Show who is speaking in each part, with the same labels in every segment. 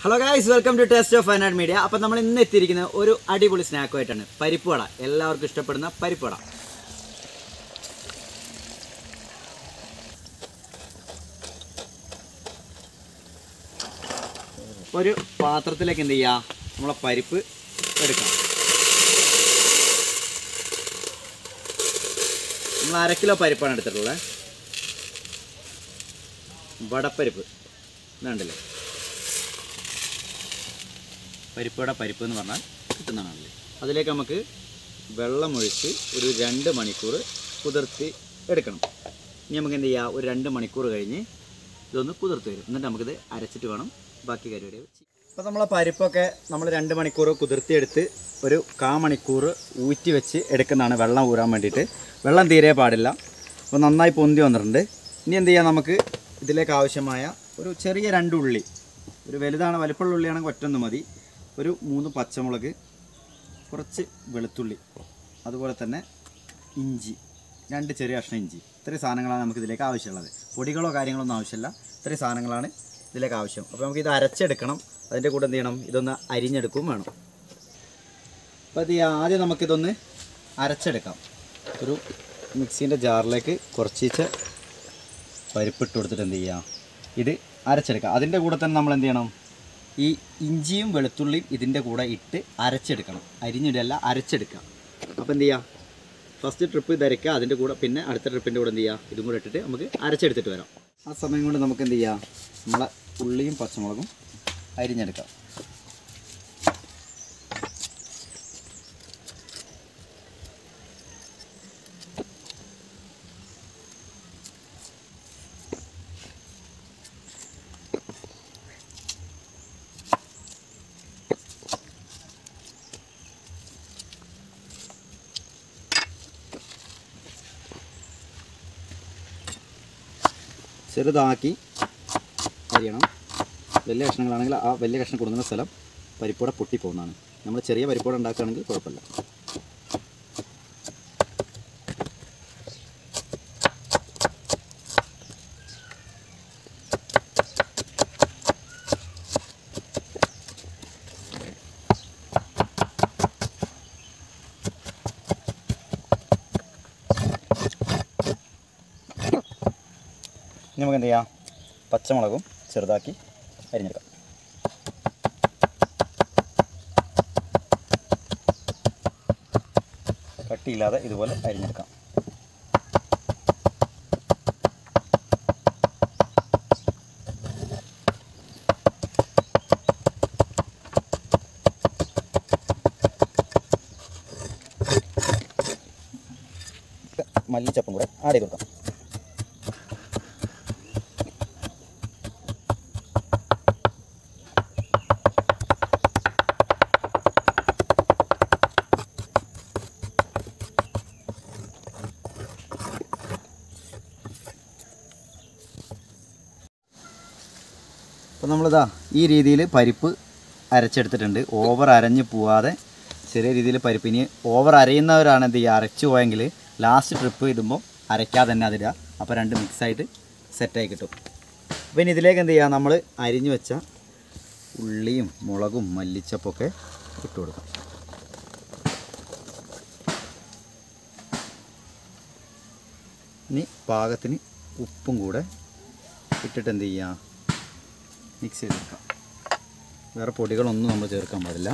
Speaker 1: hello guys welcome to taste of Wayanad media അപ്പം നമ്മൾ ഇന്ന് എത്തിയിരിക്കുന്ന ഒരു അടിപൊളി സ്നാക്കുമായിട്ടാണ് പരിപ്പ് വട എല്ലാവർക്കും ഇഷ്ടപ്പെടുന്ന പരിപ്പ് വട ഒരു പാത്രത്തിലേക്ക് എന്ത് ചെയ്യുക നമ്മളെ പരിപ്പ് എടുക്കാം നമ്മൾ അര കിലോ പരിപ്പാണ് എടുത്തിട്ടുള്ളത് വടപ്പരിപ്പ് ഇതുണ്ടല്ലേ പരിപ്പയുടെ പരിപ്പ് എന്ന് പറഞ്ഞാൽ കിട്ടുന്നതാണല്ലേ അതിലേക്ക് നമുക്ക് വെള്ളം ഒഴിച്ച് ഒരു രണ്ട് മണിക്കൂർ കുതിർത്തി എടുക്കണം ഇനി നമുക്ക് എന്ത് ചെയ്യാം ഒരു രണ്ട് മണിക്കൂർ കഴിഞ്ഞ് ഇതൊന്ന് കുതിർത്ത് വരും എന്നിട്ട് നമുക്കിത് അരച്ചിട്ട് വേണം ബാക്കി പരിപാടി അപ്പോൾ നമ്മളെ പരിപ്പൊക്കെ നമ്മൾ രണ്ട് മണിക്കൂർ കുതിർത്തിയെടുത്ത് ഒരു കാ മണിക്കൂർ ഊറ്റി വെച്ച് എടുക്കുന്നതാണ് വെള്ളം ഊരാൻ വേണ്ടിയിട്ട് വെള്ളം തീരെ പാടില്ല അപ്പോൾ നന്നായി പൊന്തി വന്നിട്ടുണ്ട് ഇനി എന്ത് ചെയ്യാം നമുക്ക് ഇതിലേക്ക് ആവശ്യമായ ഒരു ചെറിയ രണ്ട് ഉള്ളി ഒരു വലുതാണ് വലിപ്പമുള്ള ഉള്ളിയാണെങ്കിൽ ഒറ്റൊന്ന് മതി ഒരു മൂന്ന് പച്ചമുളക് കുറച്ച് വെളുത്തുള്ളി അതുപോലെ തന്നെ ഇഞ്ചി രണ്ട് ചെറിയ കഷ്ണം ഇഞ്ചി ഇത്രയും സാധനങ്ങളാണ് നമുക്ക് ഇതിലേക്ക് ആവശ്യമുള്ളത് പൊടികളോ കാര്യങ്ങളോ ഒന്നും ആവശ്യമില്ല ഇത്രയും സാധനങ്ങളാണ് ഇതിലേക്ക് ആവശ്യം അപ്പോൾ നമുക്ക് ഇത് അരച്ചെടുക്കണം അതിൻ്റെ കൂടെ എന്ത് ചെയ്യണം ഇതൊന്ന് അരിഞ്ഞെടുക്കും വേണം അപ്പോൾ ഇത് ആദ്യം നമുക്കിതൊന്ന് അരച്ചെടുക്കാം ഒരു മിക്സീൻ്റെ ജാറിലേക്ക് കുറച്ചിച്ച് പരിപ്പിട്ട് കൊടുത്തിട്ട് എന്ത് ചെയ്യാം ഇത് അരച്ചെടുക്കാം അതിൻ്റെ കൂടെ തന്നെ നമ്മൾ എന്ത് ചെയ്യണം ഈ ഇഞ്ചിയും വെളുത്തുള്ളിയും ഇതിൻ്റെ കൂടെ ഇട്ട് അരച്ചെടുക്കണം അരിഞ്ഞിടല്ല അരച്ചെടുക്കുക അപ്പോൾ എന്ത് ചെയ്യുക ഫസ്റ്റ് ട്രിപ്പ് ഇത് അരയ്ക്കുക അതിൻ്റെ കൂടെ പിന്നെ അടുത്ത ട്രിപ്പിൻ്റെ കൂടെ എന്ത് ചെയ്യുക ഇതും കൂടെ ഇട്ടിട്ട് നമുക്ക് അരച്ചെടുത്തിട്ട് വരാം ആ സമയം കൊണ്ട് നമുക്ക് എന്ത് ചെയ്യാം നമ്മളെ ഉള്ളിയും പച്ചമുളകും അരിഞ്ഞെടുക്കാം ചെറുതാക്കി അരിയണം വലിയ കഷ്ണങ്ങളാണെങ്കിൽ ആ വലിയ കഷ്ണം കൊടുക്കുന്ന സ്ഥലം പരിപ്പോടെ പൊട്ടിപ്പോകുന്നതാണ് നമ്മൾ ചെറിയ പരിപ്പോടെ ഉണ്ടാക്കുകയാണെങ്കിൽ കുഴപ്പമില്ല ഇനി നമുക്ക് എന്ത് ചെയ്യാം പച്ചമുളകും ചെറുതാക്കി അരിഞ്ഞെടുക്കാം കട്ടിയില്ലാതെ ഇതുപോലെ അരിഞ്ഞെടുക്കാം മല്ലിച്ചപ്പും കൂടെ ആഡ് ചെയ്ത് കൊടുക്കാം അപ്പോൾ നമ്മളിതാ ഈ രീതിയിൽ പരിപ്പ് അരച്ചെടുത്തിട്ടുണ്ട് ഓവർ അരഞ്ഞ് പോവാതെ ചെറിയ രീതിയിൽ പരിപ്പ് ഇനി ഓവർ അരയുന്നവരാണ് എന്ത് ചെയ്യുക അരച്ചു പോയെങ്കിൽ ലാസ്റ്റ് ട്രിപ്പ് ഇടുമ്പോൾ അരയ്ക്കാതെ തന്നെ അതിടുക അപ്പോൾ രണ്ട് മിക്സായിട്ട് സെറ്റായി കിട്ടും അപ്പോൾ ഇനി ഇതിലേക്ക് എന്ത് ചെയ്യുക നമ്മൾ അരിഞ്ഞു വെച്ച ഉള്ളിയും മുളകും മല്ലിച്ചപ്പൊക്കെ ഇട്ട് കൊടുക്കാം ഇനി പാകത്തിന് ഉപ്പും കൂടെ ഇട്ടിട്ട് എന്ത് ചെയ്യുക മിക്സ് ചെയ്തെടുക്കാം വേറെ പൊടികളൊന്നും നമ്മൾ ചേർക്കാൻ പാടില്ല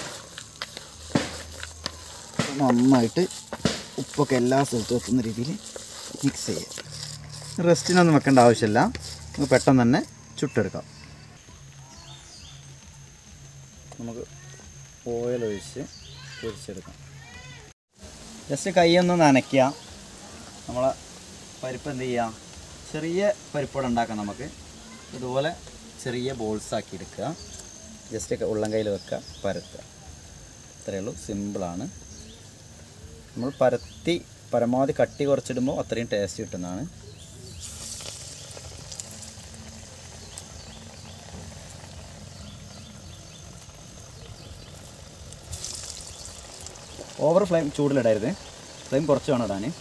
Speaker 1: നന്നായിട്ട് ഉപ്പൊക്കെ എല്ലാ സ്ഥലത്തും എത്തുന്ന രീതിയിൽ മിക്സ് ചെയ്യുക റെസ്റ്റിനൊന്നും വെക്കേണ്ട ആവശ്യമില്ല നമുക്ക് പെട്ടെന്ന് തന്നെ ചുട്ടെടുക്കാം നമുക്ക് ഓയിൽ ഒഴിച്ച് പൊരിച്ചെടുക്കാം ജസ്റ്റ് കൈയൊന്ന് നനയ്ക്കുക നമ്മളെ പരിപ്പ് എന്ത് ചെയ്യുക ചെറിയ പരിപ്പോടെ ഉണ്ടാക്കാം നമുക്ക് ഇതുപോലെ ചെറിയ ബോൾസ് ആക്കി എടുക്കുക ജസ്റ്റ് ഉള്ളം കയ്യിൽ വെക്കുക പരത്തുക ഇത്രയേ ഉള്ളൂ സിമ്പിളാണ് നമ്മൾ പരത്തി പരമാവധി കട്ടി കുറച്ചിടുമ്പോൾ അത്രയും ടേസ്റ്റ് കിട്ടുന്നതാണ് ഓവർ ഫ്ലെയിം ചൂടിലിടരുത് ഫ്ലെയിം കുറച്ച് വേണം ഇടാൻ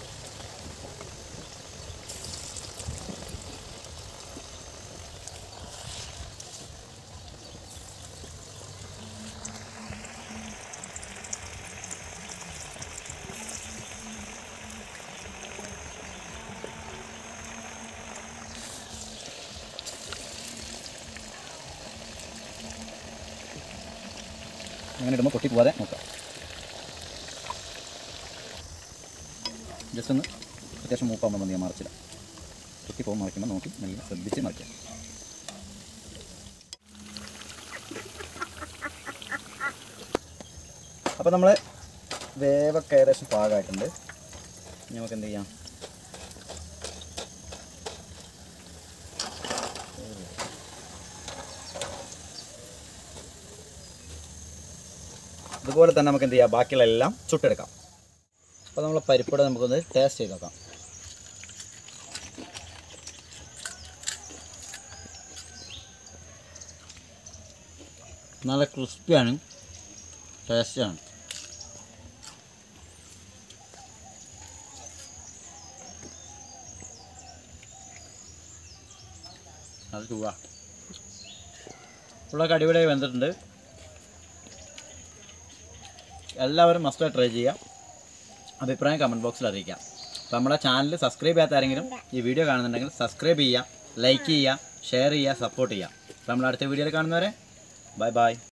Speaker 1: അങ്ങനെ ഇടുമ്പോൾ പൊട്ടി പോവാതെ നോക്കാം ജസ്റ്റ് ഒന്ന് അത്യാവശ്യം മൂപ്പാകുമ്പോൾ മതി ഞാൻ മറിച്ചില്ല പൊട്ടി പോകുമ്പോൾ മറിക്കുമ്പോൾ നോക്കി നല്ല ശ്രദ്ധിച്ച് മറിക്കാം അപ്പോൾ നമ്മൾ വേവൊക്കെ ഏകദേശം പാകമായിട്ടുണ്ട് ഇനി നമുക്ക് എന്ത് ചെയ്യാം അതുപോലെ തന്നെ നമുക്ക് എന്ത് ചെയ്യാം ബാക്കിയുള്ള എല്ലാം ചുട്ടെടുക്കാം അപ്പോൾ നമ്മൾ പരിപ്പൂടെ നമുക്കൊന്ന് ടേസ്റ്റ് ചെയ്ത് നോക്കാം നല്ല ക്രിസ്പിയാണ് ടേസ്റ്റാണ് അത് ചൂടാ ഉള്ളൊക്കെ അടിപൊളിയായി വെന്തിട്ടുണ്ട് എല്ലാവരും മസ്റ്റ് ട്രൈ ചെയ്യുക അഭിപ്രായം കമൻറ്റ് ബോക്സിൽ അറിയിക്കാം അപ്പോൾ നമ്മുടെ ചാനൽ സബ്സ്ക്രൈബ് ചെയ്യാത്ത ആരെങ്കിലും ഈ വീഡിയോ കാണുന്നുണ്ടെങ്കിൽ സബ്സ്ക്രൈബ് ചെയ്യുക ലൈക്ക് ചെയ്യുക ഷെയർ ചെയ്യുക സപ്പോർട്ട് ചെയ്യുക അപ്പോൾ നമ്മൾ അടുത്ത വീഡിയോയിൽ കാണുന്നവരെ ബൈ ബൈ